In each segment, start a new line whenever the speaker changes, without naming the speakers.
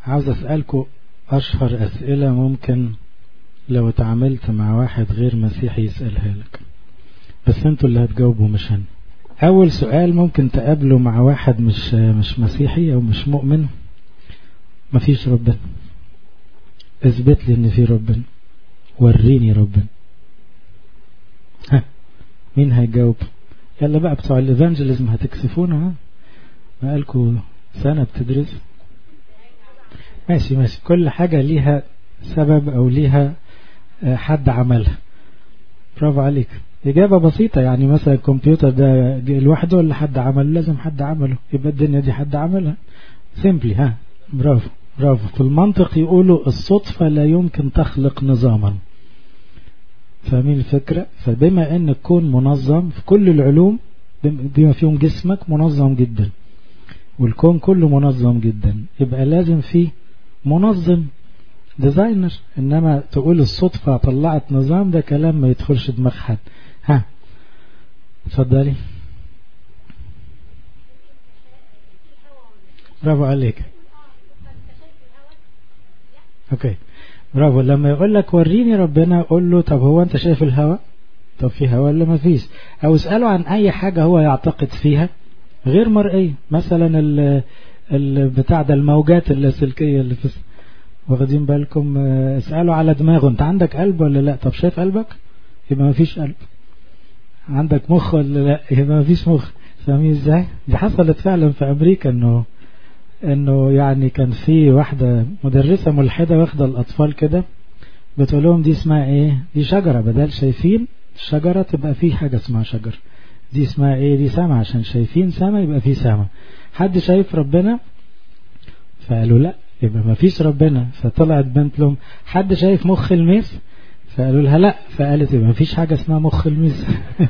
عاوز أسألكم أشهر أسئلة ممكن لو اتعاملت مع واحد غير مسيحي يسألها لك بس انتوا اللي هتجاوبوا مش أنا أول سؤال ممكن تقابله مع واحد مش مش مسيحي أو مش مؤمن مفيش ربنا اثبت لي ان في ربنا وريني ربنا ها مين هيجاوب يلا بقى بتوع الايفانجيليزم هتكسفونا ها بقالكوا سنة بتدرس ماشي ماشي كل حاجة ليها سبب او ليها حد عملها برافو عليك إجابة بسيطة يعني مثلا الكمبيوتر ده لوحده ولا حد عمله لازم حد عمله يبقى الدنيا دي حد عملها سيمبلي ها برافو برافو في المنطق يقولوا الصدفة لا يمكن تخلق نظاما فاهمين الفكرة فبما ان الكون منظم في كل العلوم بما فيهم جسمك منظم جدا والكون كله منظم جدا يبقى لازم فيه منظم ديزاينر انما تقول الصدفة طلعت نظام ده كلام ما يدخلش دماغ حد ها اتفضلي برافو عليك اوكي برافو لما يقول لك وريني ربنا قول له طب هو انت شايف الهواء طب في هواء ولا ما فيش او اساله عن اي حاجه هو يعتقد فيها غير مرئيه مثلا ال البتاع ده الموجات اللاسلكيه اللي في واخدين بالكم اساله على دماغه انت عندك قلب ولا لا طب شايف قلبك يبقى ما فيش قلب عندك مخ ولا لا يبقى ما فيش مخ فاهمين ازاي دي حصلت فعلا في امريكا انه انه يعني كان في واحدة مدرسة ملحدة واخدة الاطفال كده بتقول لهم دي اسمها ايه دي شجرة بدل شايفين الشجرة تبقى في حاجة اسمها شجر دي اسمها ايه دي سما عشان شايفين سما يبقى في سما حد شايف ربنا فقالوا لا يبقى ما فيش ربنا فطلعت بنت لهم حد شايف مخ الميس فقالوا لها لا فقالت يبقى ما فيش حاجة اسمها مخ الميس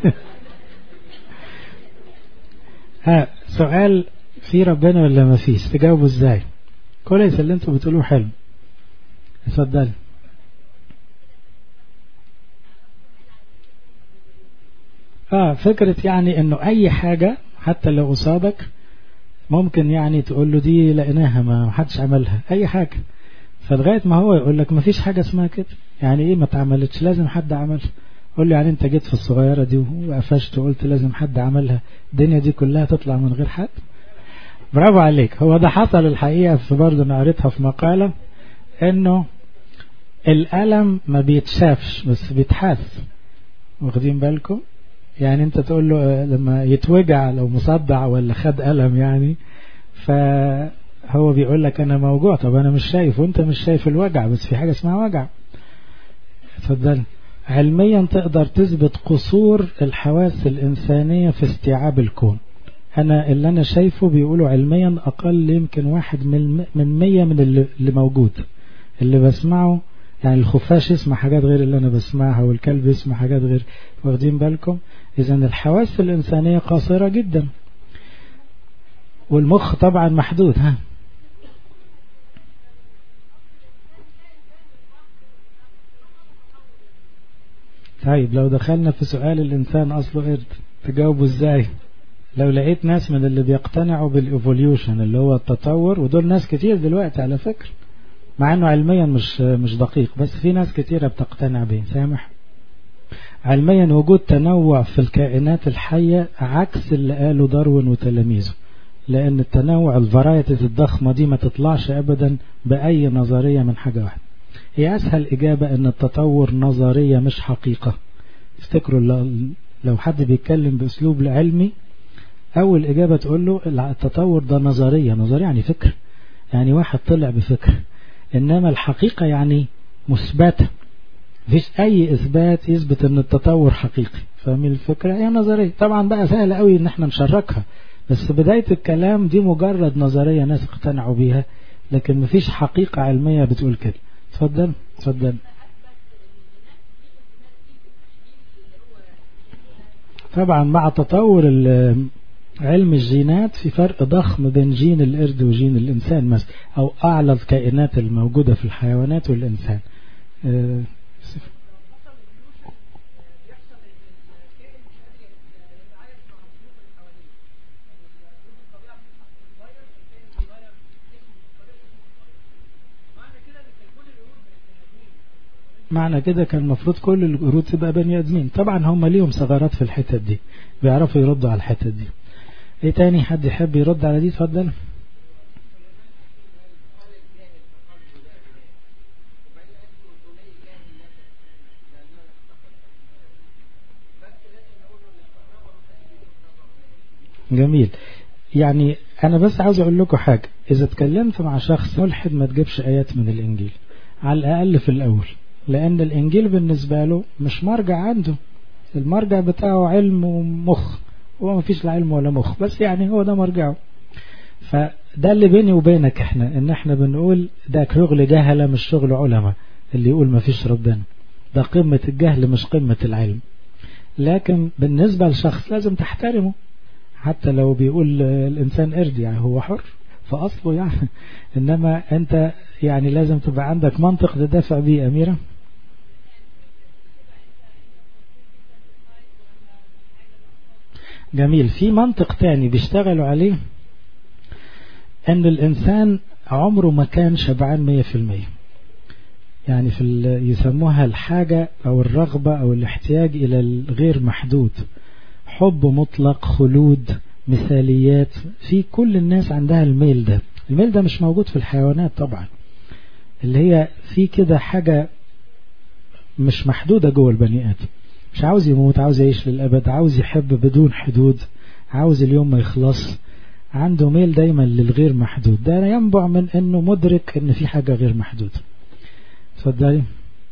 ها سؤال في ربنا ولا ما فيش تجاوبوا ازاي كويس اللي انتوا بتقولوه حلو اتفضل اه فكرة يعني انه اي حاجة حتى لو قصادك ممكن يعني تقول له دي لقيناها ما حدش عملها اي حاجة فلغاية ما هو يقول لك ما فيش حاجة اسمها كده يعني ايه ما اتعملتش لازم حد عملها قول لي يعني انت جيت في الصغيرة دي وقفشت وقلت لازم حد عملها الدنيا دي كلها تطلع من غير حد برافو عليك هو ده حصل الحقيقة في برضه انا قريتها في مقالة انه الألم ما بيتشافش بس بيتحس واخدين بالكم يعني انت تقول له لما يتوجع لو مصدع ولا خد ألم يعني فهو بيقول لك انا موجوع طب انا مش شايف وانت مش شايف الوجع بس في حاجة اسمها وجع اتفضل علميا تقدر تثبت قصور الحواس الإنسانية في استيعاب الكون أنا اللي أنا شايفه بيقولوا علميا أقل يمكن واحد من من مية من اللي, اللي موجود اللي بسمعه يعني الخفاش يسمع حاجات غير اللي أنا بسمعها والكلب يسمع حاجات غير واخدين بالكم إذا الحواس الإنسانية قاصرة جدا والمخ طبعا محدود ها طيب لو دخلنا في سؤال الإنسان أصله قرد تجاوبه إزاي لو لقيت ناس من اللي بيقتنعوا بالإيفوليوشن اللي هو التطور ودول ناس كتير دلوقتي على فكرة مع انه علميا مش مش دقيق بس في ناس كتيرة بتقتنع به سامح علميا وجود تنوع في الكائنات الحية عكس اللي قاله داروين وتلاميذه لأن التنوع الفرايتيز الضخمة دي ما تطلعش أبدا بأي نظرية من حاجة واحدة هي أسهل إجابة أن التطور نظرية مش حقيقة افتكروا لو حد بيتكلم بأسلوب علمي أول إجابة تقول له التطور ده نظرية نظرية يعني فكر يعني واحد طلع بفكر إنما الحقيقة يعني مثبتة مفيش أي إثبات يثبت أن التطور حقيقي فاهمين الفكرة هي نظرية طبعا بقى سهل قوي إن احنا نشركها بس بداية الكلام دي مجرد نظرية ناس اقتنعوا بيها لكن مفيش حقيقة علمية بتقول كده اتفضل اتفضل طبعا مع تطور علم الجينات في فرق ضخم بين جين القرد وجين الإنسان مثلا أو أعلى الكائنات الموجودة في الحيوانات والإنسان أه معنى كده كان المفروض كل القرود تبقى بني ادمين طبعا هم ليهم ثغرات في الحتت دي بيعرفوا يردوا على الحتت دي ايه تاني حد يحب يرد على دي اتفضل جميل يعني انا بس عاوز اقول لكم حاجة اذا اتكلمت مع شخص ملحد ما تجيبش ايات من الانجيل على الاقل في الاول لان الانجيل بالنسبة له مش مرجع عنده المرجع بتاعه علم ومخ هو ما فيش لا علم ولا مخ بس يعني هو ده مرجعه فده اللي بيني وبينك احنا ان احنا بنقول ده شغل جهلة مش شغل علماء اللي يقول ما فيش ربنا ده قمة الجهل مش قمة العلم لكن بالنسبة لشخص لازم تحترمه حتى لو بيقول الإنسان قرد يعني هو حر في أصله يعني إنما أنت يعني لازم تبقى عندك منطق تدافع بيه أميرة جميل في منطق تاني بيشتغلوا عليه أن الإنسان عمره ما كان شبعان مية في المية يعني في يسموها الحاجة أو الرغبة أو الاحتياج إلى الغير محدود حب مطلق خلود مثاليات في كل الناس عندها الميل ده الميل ده مش موجود في الحيوانات طبعا اللي هي في كده حاجة مش محدودة جوه البني آدم مش عاوز يموت عاوز يعيش للأبد عاوز يحب بدون حدود عاوز اليوم ما يخلص عنده ميل دايما للغير محدود ده ينبع من انه مدرك ان في حاجة غير محدودة اتفضلي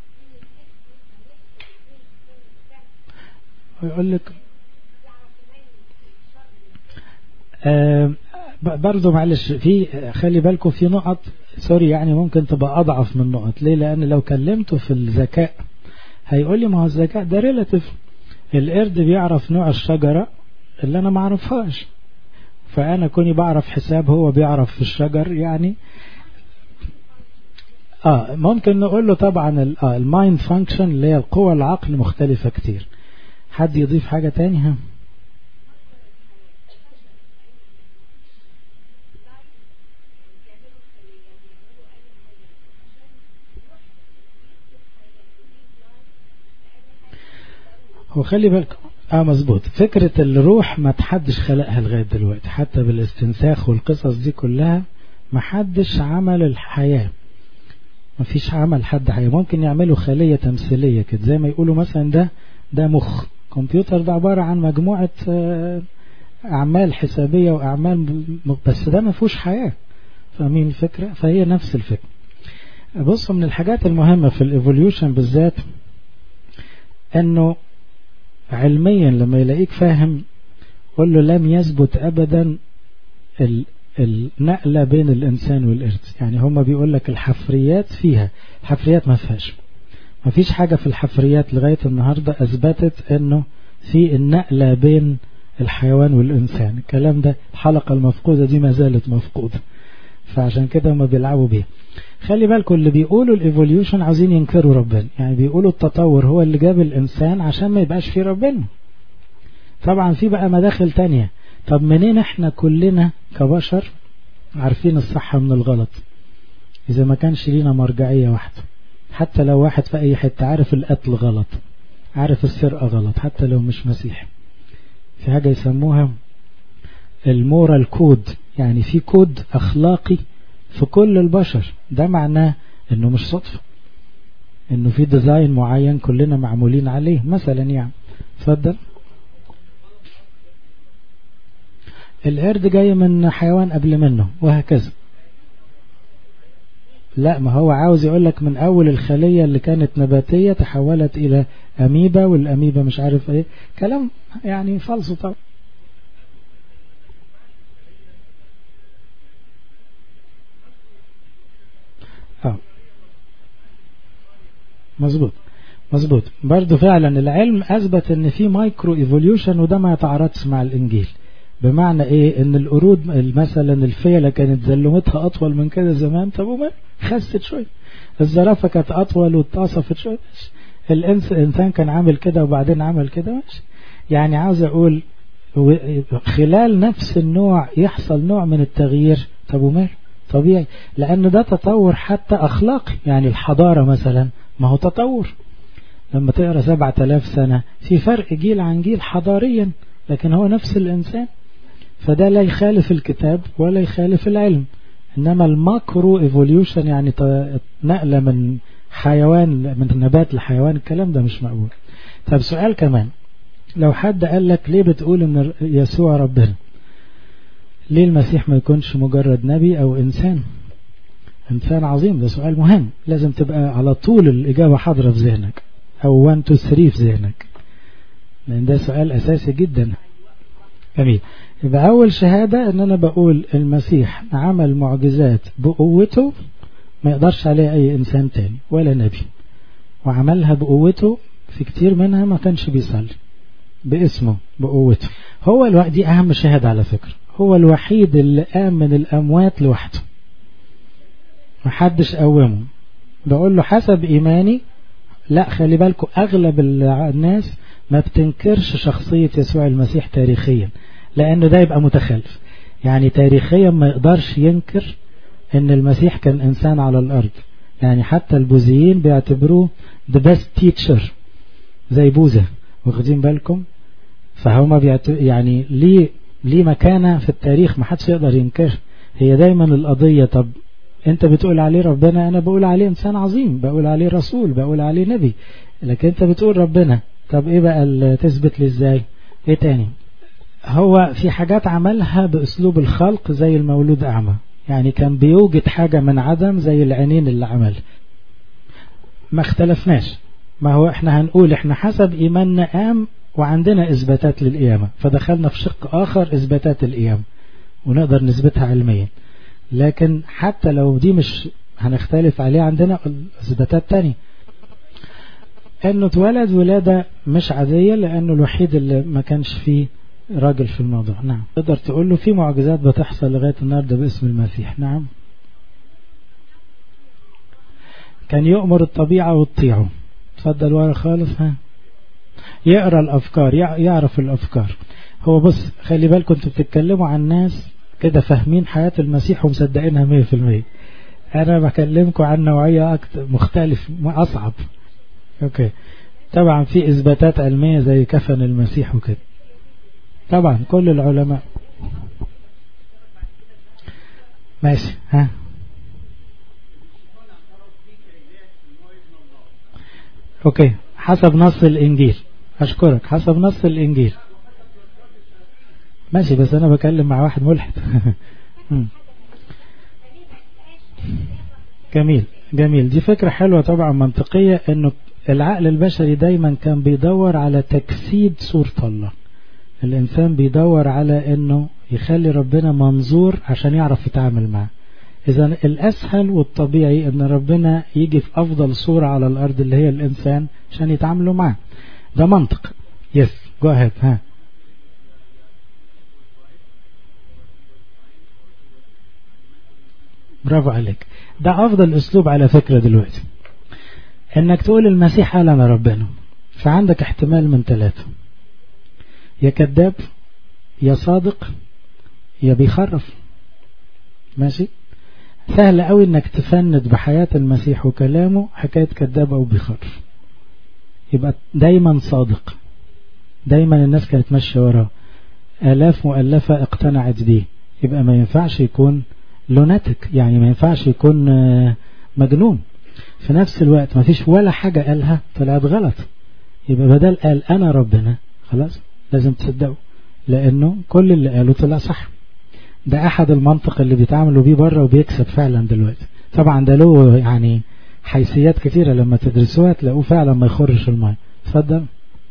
ويقول لك آه برضو معلش في خلي بالكم في نقط سوري يعني ممكن تبقى اضعف من نقط ليه لان لو كلمته في الذكاء هيقول لي ما هو الذكاء ده ريلاتيف القرد بيعرف نوع الشجرة اللي انا ما اعرفهاش فانا كوني بعرف حساب هو بيعرف في الشجر يعني اه ممكن نقول له طبعا اه المايند فانكشن اللي هي القوة العقل مختلفة كتير حد يضيف حاجة تانية هو خلي بالكم اه مظبوط فكرة الروح ما تحدش خلقها لغاية دلوقتي حتى بالاستنساخ والقصص دي كلها ما حدش عمل الحياة ما فيش عمل حد حياة ممكن يعملوا خلية تمثيلية كده زي ما يقولوا مثلا ده ده مخ كمبيوتر ده عبارة عن مجموعة أعمال حسابية وأعمال بس ده ما فيهوش حياة فاهمين الفكرة فهي نفس الفكرة بصوا من الحاجات المهمة في الايفوليوشن بالذات انه علميا لما يلاقيك فاهم قل له لم يثبت ابدا النقلة بين الانسان والقرد يعني هما بيقول لك الحفريات فيها الحفريات ما فيهاش ما فيش حاجة في الحفريات لغاية النهاردة اثبتت انه في النقلة بين الحيوان والإنسان الكلام ده الحلقة المفقودة دي ما زالت مفقودة فعشان كده هم بيلعبوا بيها خلي بالكم اللي بيقولوا الايفوليوشن عاوزين ينكروا ربنا يعني بيقولوا التطور هو اللي جاب الإنسان عشان ما يبقاش فيه ربنا طبعا في بقى مداخل تانية طب منين احنا كلنا كبشر عارفين الصح من الغلط إذا ما كانش لينا مرجعية واحدة حتى لو واحد في أي حتة عارف القتل غلط عارف السرقة غلط حتى لو مش مسيحي في حاجة يسموها المورال كود يعني في كود أخلاقي في كل البشر ده معناه انه مش صدفة انه في ديزاين معين كلنا معمولين عليه مثلا يعني اتفضل القرد جاي من حيوان قبل منه وهكذا لا ما هو عاوز يقول لك من اول الخلية اللي كانت نباتية تحولت الى اميبا والاميبا مش عارف ايه كلام يعني فالصو طبعا اه مظبوط مظبوط برضه فعلا العلم اثبت ان في مايكرو ايفوليوشن وده ما يتعارضش مع الانجيل بمعنى ايه ان القرود مثلا الفيلة كانت زلمتها اطول من كده زمان طب وما خست شوية الزرافة كانت اطول واتقصفت شوية الانس الانسان كان عامل كده وبعدين عمل كده ماشي يعني عاوز اقول خلال نفس النوع يحصل نوع من التغيير طب ومال طبيعي لأن ده تطور حتى أخلاقي يعني الحضارة مثلا ما هو تطور لما تقرأ سبعة آلاف سنة في فرق جيل عن جيل حضاريا لكن هو نفس الإنسان فده لا يخالف الكتاب ولا يخالف العلم إنما الماكرو ايفوليوشن يعني نقلة من حيوان من نبات لحيوان الكلام ده مش مقبول طب سؤال كمان لو حد قال لك ليه بتقول ان يسوع ربنا ليه المسيح ما يكونش مجرد نبي او انسان انسان عظيم ده سؤال مهم لازم تبقى على طول الاجابة حاضرة في ذهنك او 1 2 3 في ذهنك لان ده سؤال اساسي جدا جميل يبقى اول شهادة ان انا بقول المسيح عمل معجزات بقوته ما يقدرش عليها اي انسان تاني ولا نبي وعملها بقوته في كتير منها ما كانش بيصلي باسمه بقوته هو الوقت دي اهم شهادة على فكرة هو الوحيد اللي قام من الاموات لوحده محدش قومه بقول له حسب ايماني لا خلي بالكم اغلب الناس ما بتنكرش شخصية يسوع المسيح تاريخيا لانه ده يبقى متخلف يعني تاريخيا ما يقدرش ينكر ان المسيح كان انسان على الارض يعني حتى البوذيين بيعتبروه the best teacher زي بوذا واخدين بالكم فهم بيعتبر يعني ليه ليه مكانة في التاريخ ما حدش يقدر ينكر هي دايما القضية طب انت بتقول عليه ربنا انا بقول عليه انسان عظيم بقول عليه رسول بقول عليه نبي لكن انت بتقول ربنا طب ايه بقى تثبت لي ازاي ايه تاني هو في حاجات عملها باسلوب الخلق زي المولود اعمى يعني كان بيوجد حاجة من عدم زي العينين اللي عمل ما اختلفناش ما هو احنا هنقول احنا حسب ايماننا قام وعندنا اثباتات للقيامة فدخلنا في شق اخر اثباتات القيامة ونقدر نثبتها علميا لكن حتى لو دي مش هنختلف عليه عندنا اثباتات تانية انه اتولد ولادة مش عادية لانه الوحيد اللي ما كانش فيه راجل في الموضوع نعم تقدر تقول له في معجزات بتحصل لغاية النهاردة باسم المسيح نعم كان يؤمر الطبيعة وتطيعه تفضل ورا خالص ها يقرأ الأفكار يعرف الأفكار هو بص خلي بالكم انتوا بتتكلموا عن ناس كده فاهمين حياة المسيح ومصدقينها مية في المية أنا بكلمكم عن نوعية أكتر مختلف أصعب أوكي طبعا في إثباتات علمية زي كفن المسيح وكده طبعا كل العلماء ماشي ها اوكي حسب نص الانجيل اشكرك حسب نص الانجيل ماشي بس انا بكلم مع واحد ملحد جميل جميل دي فكرة حلوة طبعا منطقية انه العقل البشري دايما كان بيدور على تجسيد صورة الله الإنسان بيدور على أنه يخلي ربنا منظور عشان يعرف يتعامل معه إذا الأسهل والطبيعي أن ربنا يجي في أفضل صورة على الأرض اللي هي الإنسان عشان يتعاملوا معه ده منطق يس جو ahead ها برافو عليك ده أفضل أسلوب على فكرة دلوقتي أنك تقول المسيح قال أنا ربنا فعندك احتمال من ثلاثة يا كذاب يا صادق يا بيخرف ماشي سهل قوي انك تفند بحياة المسيح وكلامه حكاية كذاب او بيخرف يبقى دايما صادق دايما الناس كانت ماشية وراه آلاف مؤلفة اقتنعت بيه يبقى ما ينفعش يكون لوناتك يعني ما ينفعش يكون مجنون في نفس الوقت ما فيش ولا حاجة قالها طلعت غلط يبقى بدل قال أنا ربنا خلاص لازم تصدقوا لأنه كل اللي قاله طلع صح ده أحد المنطق اللي بيتعاملوا بيه بره وبيكسب فعلا دلوقتي طبعا ده له يعني حيثيات كثيرة لما تدرسوها تلاقوه فعلا ما يخرش الماء اتفضل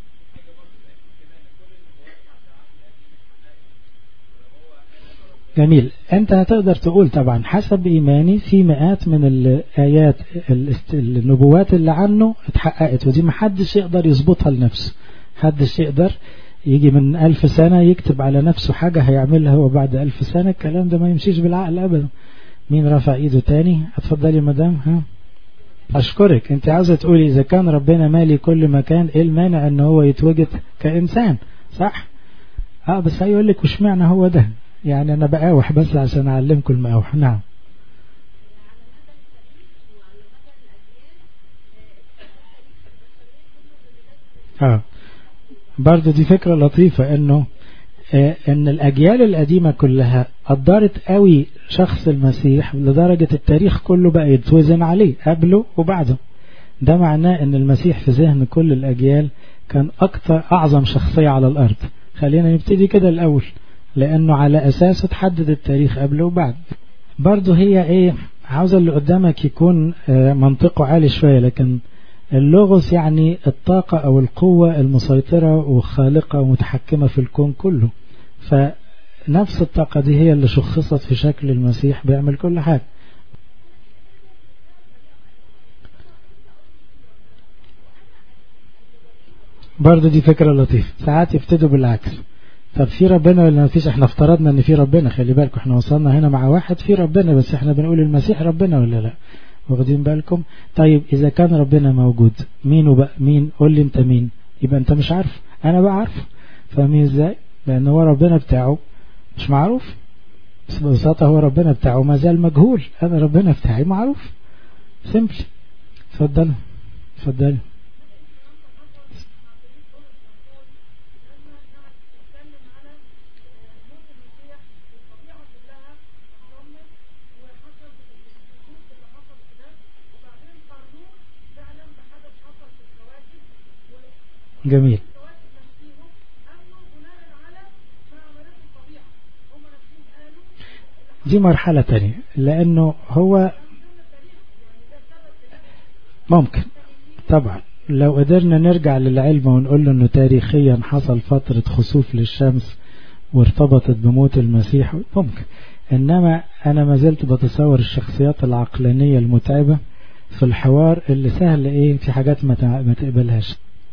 جميل انت هتقدر تقول طبعا حسب ايماني في مئات من الايات النبوات اللي عنه اتحققت ودي محدش يقدر يظبطها لنفسه محدش يقدر يجي من ألف سنة يكتب على نفسه حاجة هيعملها هو بعد ألف سنة الكلام ده ما يمشيش بالعقل أبدا مين رفع ايده تاني اتفضلي مدام ها أشكرك أنت عاوزة تقولي إذا كان ربنا مالي كل مكان إيه المانع إن هو يتوجد كإنسان صح؟ اه بس هيقول لك وش معنى هو ده يعني أنا بقاوح بس عشان أعلمكم المقاوح نعم اه برضه دي فكرة لطيفة انه آه ان الاجيال القديمة كلها قدرت قوي شخص المسيح لدرجة التاريخ كله بقى يتوزن عليه قبله وبعده ده معناه ان المسيح في ذهن كل الاجيال كان اكتر اعظم شخصية على الارض خلينا نبتدي كده الاول لانه على اساسه تحدد التاريخ قبله وبعد برضه هي ايه عاوزة اللي قدامك يكون آه منطقه عالي شوية لكن اللغز يعني الطاقة أو القوة المسيطرة وخالقة ومتحكمة في الكون كله فنفس الطاقة دي هي اللي شخصت في شكل المسيح بيعمل كل حاجة برضه دي فكرة لطيفة ساعات يبتدوا بالعكس طب في ربنا ولا ما فيش احنا افترضنا ان في ربنا خلي بالكم احنا وصلنا هنا مع واحد في ربنا بس احنا بنقول المسيح ربنا ولا لا واخدين بالكم طيب اذا كان ربنا موجود مين وبقى مين قول لي انت مين يبقى انت مش عارف انا بقى عارف فاهمين ازاي لان هو ربنا بتاعه مش معروف بس ببساطه هو ربنا بتاعه ما زال مجهول انا ربنا بتاعي معروف سمبل اتفضل اتفضل جميل دي مرحلة تانية لأنه هو ممكن طبعا لو قدرنا نرجع للعلم ونقول له أنه تاريخيا حصل فترة خسوف للشمس وارتبطت بموت المسيح ممكن إنما أنا ما زلت بتصور الشخصيات العقلانية المتعبة في الحوار اللي سهل إيه في حاجات ما تقبلهاش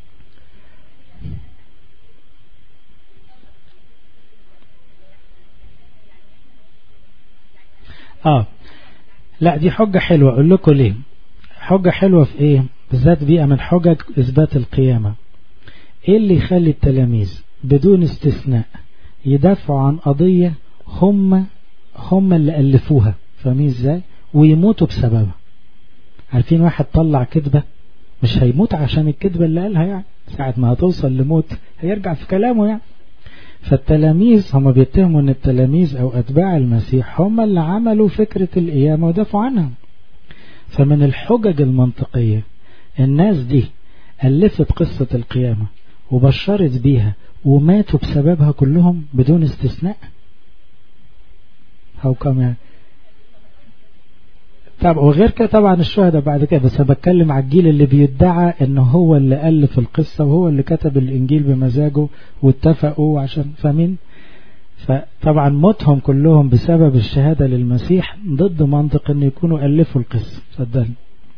اه لا دي حجة حلوة اقول لكم ليه حجة حلوة في ايه بالذات بيئة من حجج اثبات القيامة ايه اللي يخلي التلاميذ بدون استثناء يدافعوا عن قضية هم هم اللي ألفوها فاهمين ازاي ويموتوا بسببها عارفين واحد طلع كذبة مش هيموت عشان الكذبة اللي قالها يعني ساعة ما هتوصل لموت هيرجع في كلامه يعني فالتلاميذ هم بيتهموا ان التلاميذ او اتباع المسيح هم اللي عملوا فكرة القيامة ودافعوا عنها فمن الحجج المنطقية الناس دي ألفت قصة القيامة وبشرت بيها وماتوا بسببها كلهم بدون استثناء هاو كم يعني طب وغير كده طبعا الشهداء بعد كده بس انا بتكلم على الجيل اللي بيدعى ان هو اللي الف القصه وهو اللي كتب الانجيل بمزاجه واتفقوا عشان فاهمين فطبعا موتهم كلهم بسبب الشهاده للمسيح ضد منطق ان يكونوا الفوا القصه صدقني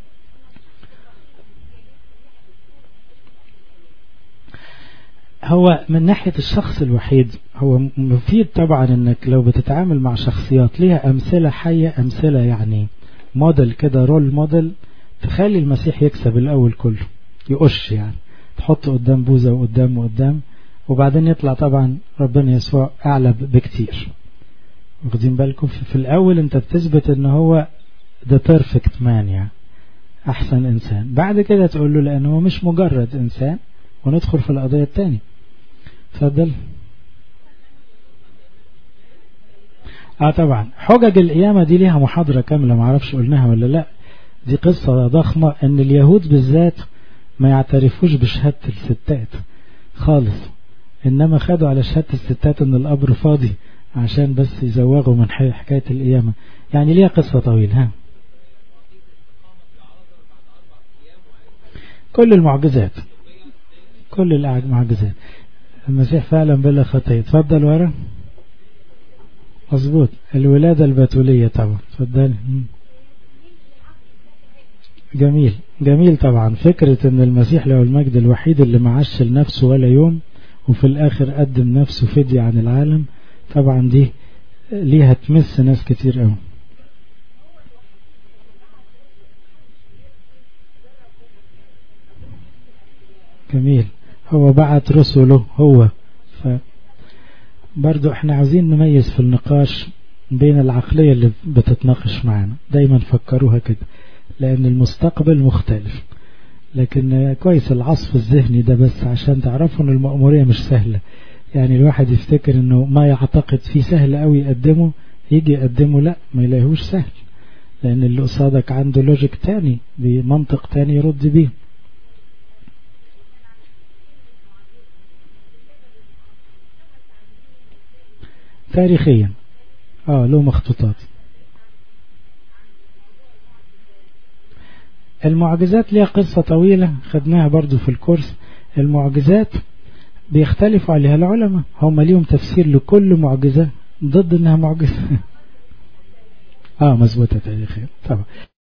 هو من ناحية الشخص الوحيد هو مفيد طبعا انك لو بتتعامل مع شخصيات ليها امثلة حية امثلة يعني موديل كده رول موديل تخلي المسيح يكسب الاول كله يقش يعني تحطه قدام بوزة وقدام وقدام وبعدين يطلع طبعا ربنا يسوع اعلى بكتير واخدين بالكم في الاول انت بتثبت ان هو ده بيرفكت مان يعني احسن انسان بعد كده تقول له لانه هو مش مجرد انسان وندخل في القضية الثانية اتفضل اه طبعا حجج القيامة دي ليها محاضرة كاملة معرفش قلناها ولا لا دي قصة ضخمة ان اليهود بالذات ما يعترفوش بشهادة الستات خالص انما خدوا على شهادة الستات ان القبر فاضي عشان بس يزوغوا من حكاية القيامة يعني ليها قصة طويلة ها كل المعجزات كل المعجزات المسيح فعلا بلا خطية اتفضل ورا مظبوط الولادة البتولية طبعا اتفضل جميل جميل طبعا فكرة ان المسيح له المجد الوحيد اللي معاش لنفسه ولا يوم وفي الاخر قدم نفسه فدية عن العالم طبعا دي ليها تمس ناس كتير قوي جميل هو بعت رسله هو ف برضو احنا عاوزين نميز في النقاش بين العقلية اللي بتتناقش معنا دايما فكروها كده لان المستقبل مختلف لكن كويس العصف الذهني ده بس عشان تعرفوا ان المأمورية مش سهلة يعني الواحد يفتكر انه ما يعتقد فيه سهل قوي يقدمه يجي يقدمه لا ما يلاقيهوش سهل لان اللي قصادك عنده لوجيك تاني بمنطق تاني يرد بيه تاريخيا اه له مخطوطات المعجزات ليها قصة طويلة خدناها برضو في الكورس المعجزات بيختلفوا عليها العلماء هم ليهم تفسير لكل معجزة ضد انها معجزة اه مظبوطة تاريخيا طبعا